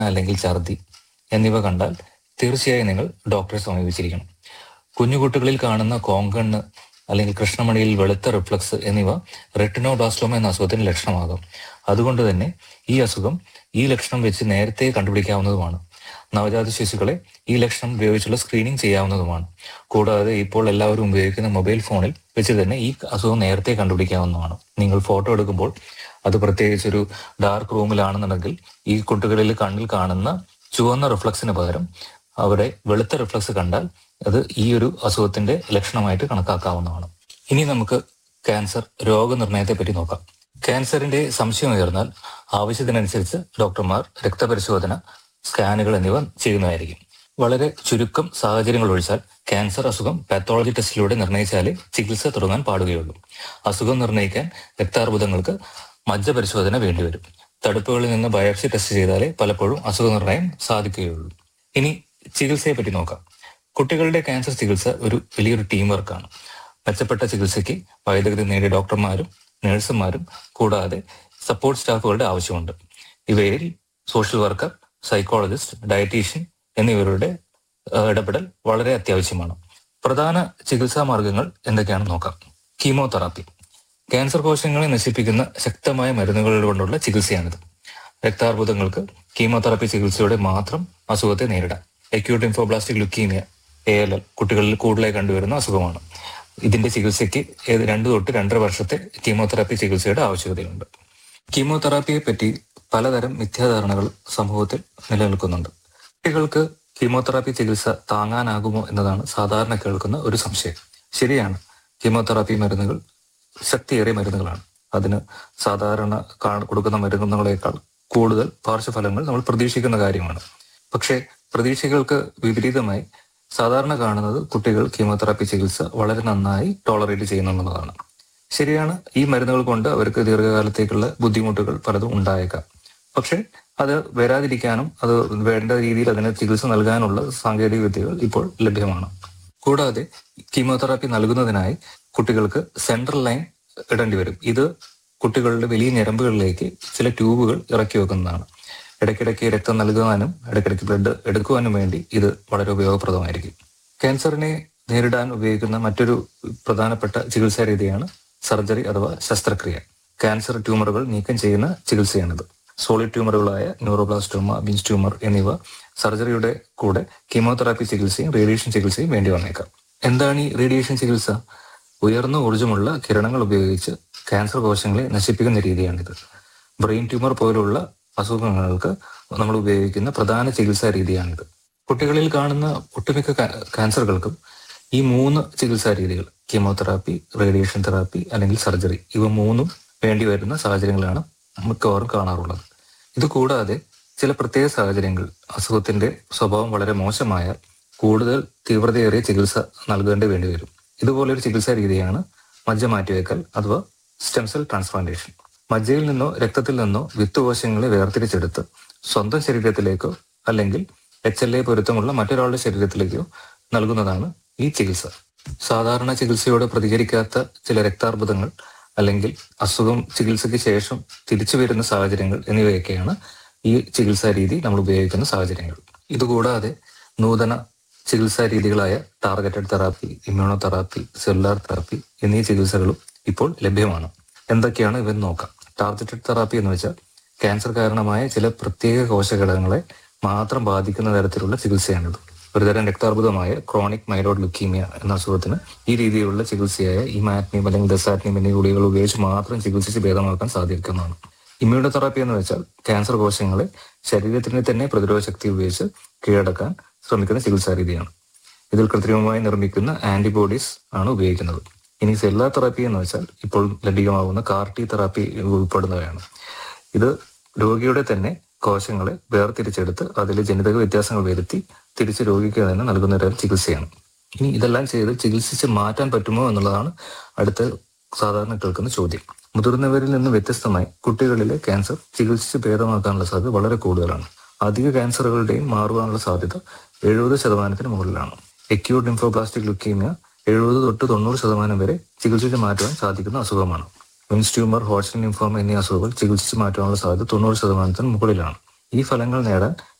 അല്ലെങ്കിൽ ഛർദി എന്നിവ കണ്ടാൽ തീർച്ചയായും നിങ്ങൾ ഡോക്ടറെ സമീപിച്ചിരിക്കണം കുഞ്ഞുകുട്ടികളിൽ കാണുന്ന കോങ്കണ്ണ് അല്ലെങ്കിൽ കൃഷ്ണമണിയിൽ വെളുത്ത റിഫ്ലക്സ് എന്നിവ റെട്ടിനോഡാസ്ലോമ എന്ന അസുഖത്തിന്റെ ലക്ഷണമാകാം അതുകൊണ്ട് തന്നെ ഈ അസുഖം ഈ ലക്ഷണം വെച്ച് നേരത്തെ കണ്ടുപിടിക്കാവുന്നതുമാണ് നവജാത ശിശുക്കളെ ഈ ലക്ഷണം ഉപയോഗിച്ചുള്ള സ്ക്രീനിങ് ചെയ്യാവുന്നതുമാണ് കൂടാതെ ഇപ്പോൾ എല്ലാവരും ഉപയോഗിക്കുന്ന മൊബൈൽ ഫോണിൽ വെച്ച് തന്നെ ഈ അസുഖം നേരത്തെ കണ്ടുപിടിക്കാവുന്നതാണ് നിങ്ങൾ ഫോട്ടോ എടുക്കുമ്പോൾ അത് പ്രത്യേകിച്ച് ഒരു ഡാർക്ക് റൂമിലാണെന്നുണ്ടെങ്കിൽ ഈ കുട്ടികളിൽ കണ്ണിൽ കാണുന്ന ചുവന്ന റിഫ്ലക്സിന് പകരം അവിടെ വെളുത്ത റിഫ്ലക്സ് കണ്ടാൽ അത് ഈ ഒരു അസുഖത്തിന്റെ ലക്ഷണമായിട്ട് കണക്കാക്കാവുന്നതാണ് ഇനി നമുക്ക് ക്യാൻസർ രോഗനിർണയത്തെ പറ്റി നോക്കാം ക്യാൻസറിന്റെ സംശയം ഉയർന്നാൽ ആവശ്യത്തിനനുസരിച്ച് ഡോക്ടർമാർ രക്തപരിശോധന സ്കാനുകൾ എന്നിവ ചെയ്യുന്നതായിരിക്കും വളരെ ചുരുക്കം സാഹചര്യങ്ങൾ ഒഴിച്ചാൽ ക്യാൻസർ അസുഖം പാത്തോളജി ടെസ്റ്റിലൂടെ നിർണ്ണയിച്ചാലേ ചികിത്സ തുടങ്ങാൻ പാടുകയുള്ളൂ അസുഖം നിർണ്ണയിക്കാൻ രക്താർബുദങ്ങൾക്ക് മജ്ജ പരിശോധന വേണ്ടിവരും തടുപ്പുകളിൽ നിന്ന് ബയോപ്സി ടെസ്റ്റ് ചെയ്താലേ പലപ്പോഴും അസുഖ നിർണ്ണയം സാധിക്കുകയുള്ളൂ ഇനി ചികിത്സയെ പറ്റി നോക്കാം കുട്ടികളുടെ ക്യാൻസർ ചികിത്സ ഒരു വലിയൊരു ടീം വർക്കാണ് മെച്ചപ്പെട്ട ചികിത്സയ്ക്ക് വൈദഗ്ധ്യം നേടിയ ഡോക്ടർമാരും നഴ്സുമാരും കൂടാതെ സപ്പോർട്ട് സ്റ്റാഫുകളുടെ ആവശ്യമുണ്ട് ഇവയിൽ സോഷ്യൽ വർക്കർ സൈക്കോളജിസ്റ്റ് ഡയറ്റീഷ്യൻ എന്നിവരുടെ ഏഹ്, ഇടപെടൽ വളരെ അത്യാവശ്യമാണ് പ്രധാന ചികിത്സാ മാർഗങ്ങൾ എന്തൊക്കെയാണെന്ന് നോക്കാം കീമോതെറാപ്പി ക്യാൻസർ കോശങ്ങളെ നശിപ്പിക്കുന്ന ശക്തമായ മരുന്നുകൾ കൊണ്ടുള്ള ചികിത്സയാണിത് രക്താർബുദങ്ങൾക്ക് കീമോതെറാപ്പി ചികിത്സയോടെ മാത്രം അസുഖത്തെ നേരിടാം acute lymphoblastic leukaemia A L L കുട്ടികളിൽ കൂടുതലായി കണ്ടുവരുന്ന അസുഖമാണ് ഇതിന്റെ ചികിത്സയ്ക്ക് ഏത് രണ്ടു തൊട്ട് രണ്ടര വർഷത്തെ കീമോതെറാപ്പി ചികിത്സയുടെ ആവശ്യകതയുണ്ട് കീമോതെറാപ്പിയെ പറ്റി പലതരം മിഥ്യാധാരണകൾ സമൂഹത്തിൽ നിലനിൽക്കുന്നുണ്ട് കുട്ടികൾക്ക് കീമോതെറാപ്പി ചികിത്സ താങ്ങാനാകുമോ എന്നതാണ് സാധാരണ കേൾക്കുന്ന ഒരു സംശയം ശരിയാണ് കീമോതെറാപ്പി മരുന്നുകൾ ശക്തിയേറിയ മരുന്നുകളാണ് അതിന് സാധാരണ കാ- കൊടുക്കുന്ന മരുന്നുകളേക്കാൾ കൂടുതൽ പാർശ്വഫലങ്ങൾ നമ്മൾ പ്രതീക്ഷിക്കുന്ന കാര്യമാണ് പക്ഷേ പ്രതീക്ഷകൾക്ക് വിപരീതമായി സാധാരണ കാണുന്നത് കുട്ടികൾ കീമോതെറാപ്പി ചികിത്സ വളരെ നന്നായി ടോളറേറ്റ് ചെയ്യുന്നു എന്നുള്ളതാണ് ശരിയാണ് ഈ മരുന്നുകൾ കൊണ്ട് അവർക്ക് ദീർഘകാലത്തേക്കുള്ള ബുദ്ധിമുട്ടുകൾ പലതും ഉണ്ടായേക്കാം പക്ഷെ അത് വരാതിരിക്കാനും അത് വേണ്ട രീതിയിൽ അതിന് ചികിത്സ നൽകാനുള്ള സാങ്കേതിക വിദ്യകൾ ഇപ്പോൾ ലഭ്യമാണ് കൂടാതെ കീമോതെറാപ്പി നൽകുന്നതിനായി കുട്ടികൾക്ക് സെൻട്രൽ ലൈൻ ഇടേണ്ടി വരും ഇത് കുട്ടികളുടെ വലിയ ഞരമ്പുകളിലേക്ക് ചില ട്യൂബുകൾ ഇറക്കി വെക്കുന്നതാണ് ഇടയ്ക്കിടയ്ക്ക് രക്തം നൽകുവാനും ഇടയ്ക്കിടയ്ക്ക് ബ്ലഡ് എടുക്കുവാനും വേണ്ടി ഇത് വളരെ ഉപയോഗപ്രദമായിരിക്കും ക്യാൻസറിനെ നേരിടാൻ ഉപയോഗിക്കുന്ന മറ്റൊരു പ്രധാനപ്പെട്ട ചികിത്സാ രീതിയാണ് സർജറി അഥവാ ശസ്ത്രക്രിയ ക്യാൻസർ ട്യൂമറുകൾ നീക്കം ചെയ്യുന്ന ചികിത്സയാണിത് സോളിഡ് ട്യൂമറുകളായ ന്യൂറോബ്ലാസ്റ്റോമ ബിൻസ് ട്യൂമർ എന്നിവ സർജറിയുടെ കൂടെ കീമോതെറാപ്പി ചികിത്സയും റേഡിയേഷൻ ചികിത്സയും വേണ്ടി വന്നേക്കാം എന്താണ് ഈ റേഡിയേഷൻ ചികിത്സ ഉയർന്ന ഊർജ്ജമുള്ള കിരണങ്ങൾ ഉപയോഗിച്ച് ക്യാൻസർ കോശങ്ങളെ നശിപ്പിക്കുന്ന രീതിയാണിത് ബ്രെയിൻ ട്യൂമർ പോലുള്ള അസുഖങ്ങൾക്ക് നമ്മൾ ഉപയോഗിക്കുന്ന പ്രധാന ചികിത്സാ രീതിയാണിത് കുട്ടികളിൽ കാണുന്ന ഒട്ടുമിക്ക കാ- ക്യാൻസറുകൾക്കും ഈ മൂന്ന് ചികിത്സാ രീതികൾ കീമോതെറാപ്പി റേഡിയേഷൻ തെറാപ്പി അല്ലെങ്കിൽ സർജറി ഇവ മൂന്നും വേണ്ടി വരുന്ന സാഹചര്യങ്ങളാണ് മിക്കവാറും കാണാറുള്ളത് ഇത് കൂടാതെ ചില പ്രത്യേക സാഹചര്യങ്ങൾ അസുഖത്തിന്റെ സ്വഭാവം വളരെ മോശമായാൽ കൂടുതൽ തീവ്രതയേറിയ ചികിത്സ നൽകേണ്ടി വേണ്ടി വരും ഇതുപോലൊരു ചികിത്സാ രീതിയാണ് മജ്ജ മാറ്റിവെക്കൽ അഥവാ സ്റ്റെം സെൽ ട്രാൻസ്പ്ലാന്റേഷൻ മജ്ജയിൽ നിന്നോ രക്തത്തിൽ നിന്നോ വിത്തുകോശങ്ങളെ വേർതിരിച്ചെടുത്ത് സ്വന്തം ശരീരത്തിലേക്കോ അല്ലെങ്കിൽ എച്ച് എൽ എ പൊരുത്തമുള്ള മറ്റൊരാളുടെ ശരീരത്തിലേക്കോ നൽകുന്നതാണ് ഈ ചികിത്സ സാധാരണ ചികിത്സയോട് പ്രതികരിക്കാത്ത ചില രക്താർബുദങ്ങൾ അല്ലെങ്കിൽ അസുഖം ചികിത്സയ്ക്ക് ശേഷം തിരിച്ചു വരുന്ന സാഹചര്യങ്ങൾ എന്നിവയൊക്കെയാണ് ഈ ചികിത്സാ രീതി നമ്മൾ ഉപയോഗിക്കുന്ന സാഹചര്യങ്ങൾ ഇതുകൂടാതെ നൂതന ചികിത്സാ രീതികളായ targeted therapy immunotherapy cellular therapy എന്നീ ചികിത്സകളും ഇപ്പോൾ ലഭ്യമാണ് എന്തൊക്കെയാണ് ഇവന്ന് നോക്കാം ടാർഗറ്റഡ് തെറാപ്പി എന്ന് വെച്ചാൽ ക്യാൻസർ കാരണമായ ചില പ്രത്യേക കോശഘടകങ്ങളെ മാത്രം ബാധിക്കുന്ന തരത്തിലുള്ള ചികിത്സയാണിത് ഒരുതരം രക്താർബുദമായ ക്രോണിക് മൈലോഡ് ലുക്കീമിയ എന്ന അസുഖത്തിന് ഈ രീതിയിലുള്ള ചികിത്സയായ ഇമാറ്റ്നിയം അല്ലെങ്കിൽ ദസാറ്റ്നിയം എന്നീ ഗുളികൾ ഉപയോഗിച്ച് മാത്രം ചികിത്സിച്ച് ഭേദമാക്കാൻ സാധിക്കുന്നതാണ് ഇമ്മ്യൂണോ തെറാപ്പി എന്ന് വെച്ചാൽ ക്യാൻസർ കോശങ്ങളെ ശരീരത്തിന് തന്നെ പ്രതിരോധ ശക്തി ഉപയോഗിച്ച് കീഴടക്കാൻ ശ്രമിക്കുന്ന ചികിത്സാ രീതിയാണ് ഇതിൽ കൃത്രിമമായി നിർമ്മിക്കുന്ന ആന്റിബോഡീസ് ആണ് ഉപയോഗിക്കുന്നത് ഇനി സെല്ലാർ തെറാപ്പി എന്ന് വെച്ചാൽ ഇപ്പോൾ ലഭ്യമാകുന്ന കാർട്ടി തെറാപ്പി ഉൾപ്പെടുന്നവയാണ് ഇത് രോഗിയുടെ തന്നെ കോശങ്ങളെ വേർതിരിച്ചെടുത്ത് അതിൽ ജനിതക വ്യത്യാസങ്ങൾ വരുത്തി തിരിച്ച് രോഗിക്ക് തന്നെ നൽകുന്ന ഒരു ചികിത്സയാണ് ഇനി ഇതെല്ലാം ചെയ്ത് ചികിത്സിച്ച് മാറ്റാൻ പറ്റുമോ എന്നുള്ളതാണ് അടുത്ത സാധാരണ കേൾക്കുന്ന ചോദ്യം മുതിർന്നവരിൽ നിന്ന് വ്യത്യസ്തമായി കുട്ടികളിലെ ക്യാൻസർ ചികിത്സിച്ച് ഭേദമാക്കാനുള്ള സാധ്യത വളരെ കൂടുതലാണ് അധിക ക്യാൻസറുകളുടെയും മാറുവാനുള്ള സാധ്യത എഴുപത് ശതമാനത്തിന് മുകളിലാണ് എക്യൂട്ട് ലിംഫോപ്ലാസ്റ്റിക് ലുക്കീമിയ എഴുപത് തൊട്ട് തൊണ്ണൂറ് ശതമാനം വരെ ചികിത്സിച്ച് മാറ്റുവാൻ സാധിക്കുന്ന അസുഖമാണ് വിൻസ് ട്യൂമർ ഹോട്ട്സ്കിൻ ലിംഫോമ എന്നീ അസുഖങ്ങൾ ചികിത്സിച്ച് മാറ്റാനുള്ള സാധ്യത തൊണ്ണൂറ് ശതമാനത്തിന് മുകളിലാണ് ഈ ഫലങ്ങൾ നേടാൻ